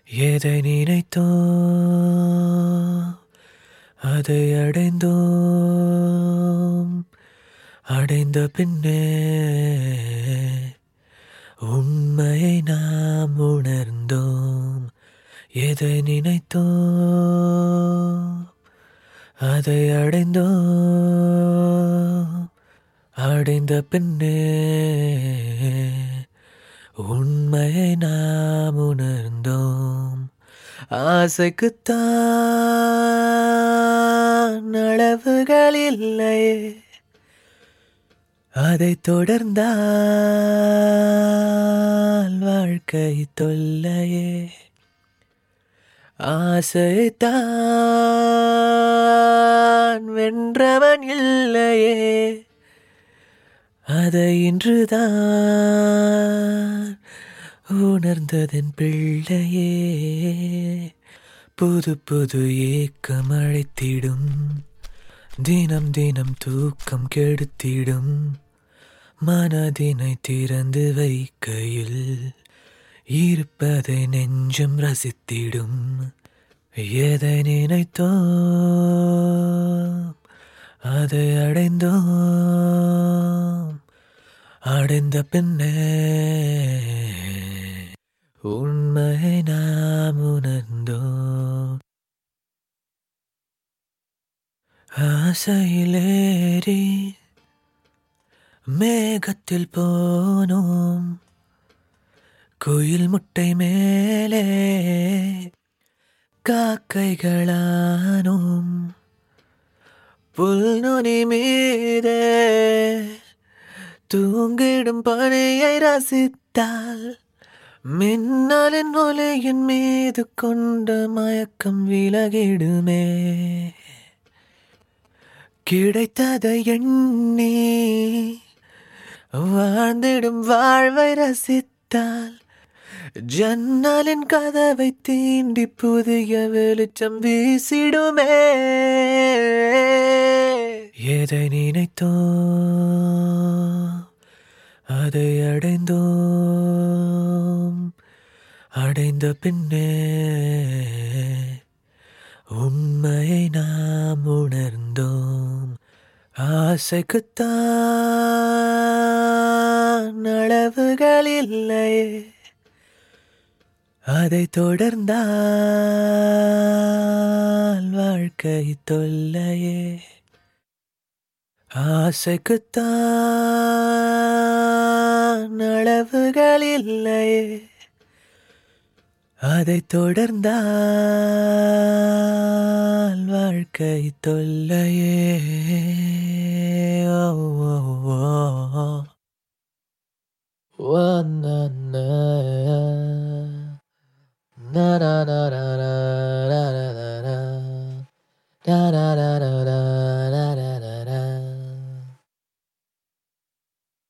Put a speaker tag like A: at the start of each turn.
A: எதை நினைத்தோம் அதை அடைந்தோம் அடைந்த பின்னே உண்மையை நாம் உணர்ந்தோம் எதை நினைத்தோம் அதை அடைந்தோம் அடைந்த பின்னே உண்மையை நாம் உணர்ந்தோம் ஆசைக்குத்தான் அளவுகள் இல்லையே அதை தொடர்ந்தால் வாழ்க்கை தொல்லையே ஆசைத்தான் வென்றவன் இல்லையே அதை இன்றுதான் உணர்ந்ததன் பிள்ளையே புது புது ஏக்கம் அழைத்திடும் தினம் தினம் தூக்கம் கெடுத்திடும் மனதினை திறந்து வைக்கையில் இருப்பதை நெஞ்சம் ரசித்திடும் எதை நினைத்தோம் அதை அடைந்தோம் அடைந்த பின்னே உண்மையை நாம் உணர்ந்தோம் ஆசையிலேறி மேகத்தில் போனோம் குயில் முட்டை மேலே காக்கைகளானோம் புல்நுனி மீதே தூங்கிடும் பனையை ரசித்தால் மின்னலின் ஒலையின் மீது கொண்ட மயக்கம் விலகிடுமே கிடைத்ததை எண்ணி வாழ்ந்திடும் வாழ்வை ரசித்தால் ஜன்னலின் கதவை தீண்டி புதிய வெளிச்சம் வீசிடுமே எதை நினைத்தோம் அதை அடைந்தோம் அடைந்த பின்னே உண்மையை நாம் உணர்ந்தோம் ஆசைக்குத்தான் அளவுகள் இல்லையே அதை தொடர்ந்தால் வாழ்க்கை தொல்லையே ஆசைக்குத்தான் அளவுகள் இல்லையே அதை தொடர்ந்தால் வாழ்க்கை தொல்லையே ஓ, ஓ, ஓ. ஓ, நா, நா.